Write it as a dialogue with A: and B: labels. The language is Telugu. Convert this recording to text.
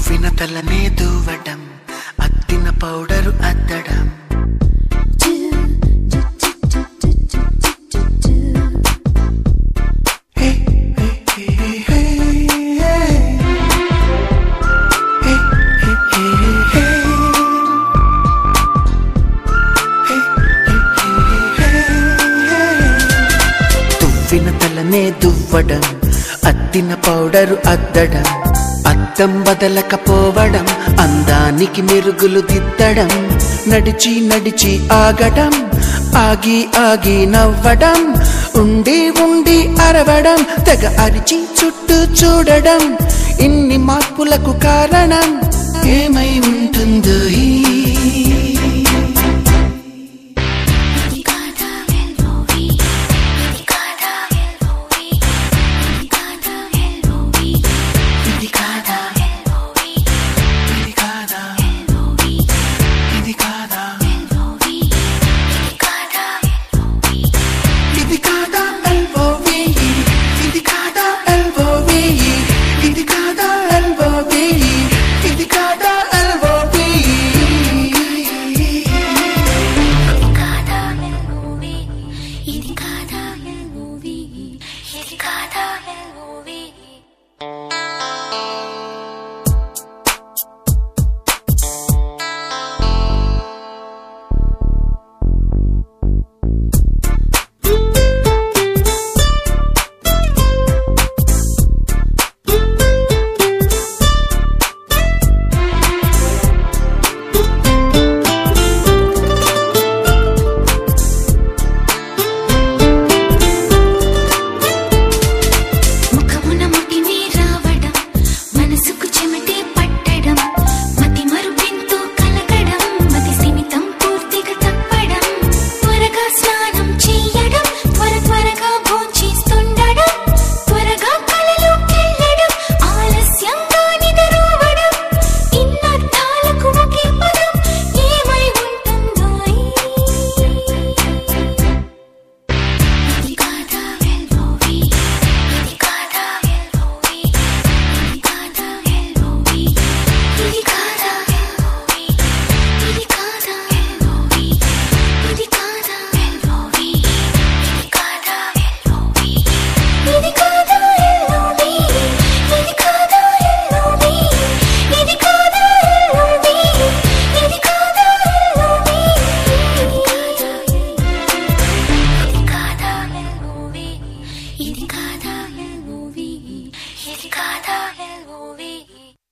A: దువ్విన తలనే దువ్వడం అద్దిన పౌడరు అద్దడం హే, హే, హే, హే, హే. హే, హే, హే, హే. హే, హే, హే, హే. దువ్విన తలనే దువ్వడం అద్దిన పౌడరు అద్దడం అద్దం బదలకపోవడం అందానికి మెరుగులు దిద్దడం నడిచి నడిచి ఆగడం ఆగి ఆగి నవ్వడం ఉండి ఉండి అరవడం తెగ అరిచి చుట్టూ చూడడం ఇన్ని మార్పులకు కారణం ఏమై ఉంటుందో ఈ
B: ఇది కాదా ఎల్ఓవి ఇది కాదా ఎల్ఓవి ఇది కాదా ఎల్ఓవి
A: ఇది కాదా
B: ఎల్ఓవి
A: ఇది కాదా
B: ఎల్ఓవి
A: ఇది కాదా
B: ఎల్ఓవి ఇది కాదా ఎల్ఓవి
A: ఇది కాదా ఎల్ఓవి ఇది కాదా ఎల్ఓవి ఇది కాదా ఎల్ఓవి ఇది కాదా ఎల్ఓవి
B: ఇది కాదా ఎల్ఓవి ఇది కాదా ఎల్ఓవి ఇది కాదా ఎల్ఓవి ముఖమున ముటిమి రావడం మనసుకు చెమటే పట్టడం మతి మరుపెంతో కలగడం మతి సిమితం పూర్తిగా తప్పడం త్వరగా స్నానం చెయ్యడం త్వర త్వరగా భోంచేస్తుండడం త్వరగా కలలోకెళ్ళడం ఆలస్యంగా నిద్రపోవడం ఇన్నర్థాలకు ఒకే పదం ఏమై ఉంటుందో ఇది కాదా ఎల్ఓవి ఇది కాదా ఎల్ఓవి ఇది కాదా ఎల్ఓవి ఇది కాదా ఎల్ఓవి ఇది కాదా ఎల్ఓవి ఇది కాదా ఎల్ఓవి ఇది కాదా ఎల్ఓవి ఇది కాదా ఎల్ఓవి ఇది కాదా ఎల్ఓవి ఇది కాదా ఎల్ఓవి ఇది కాదా ఎల్ఓవి ఇది కాదా ఎల్ఓవి ఇది కాదా ఎల్ఓవి ఇది కాదా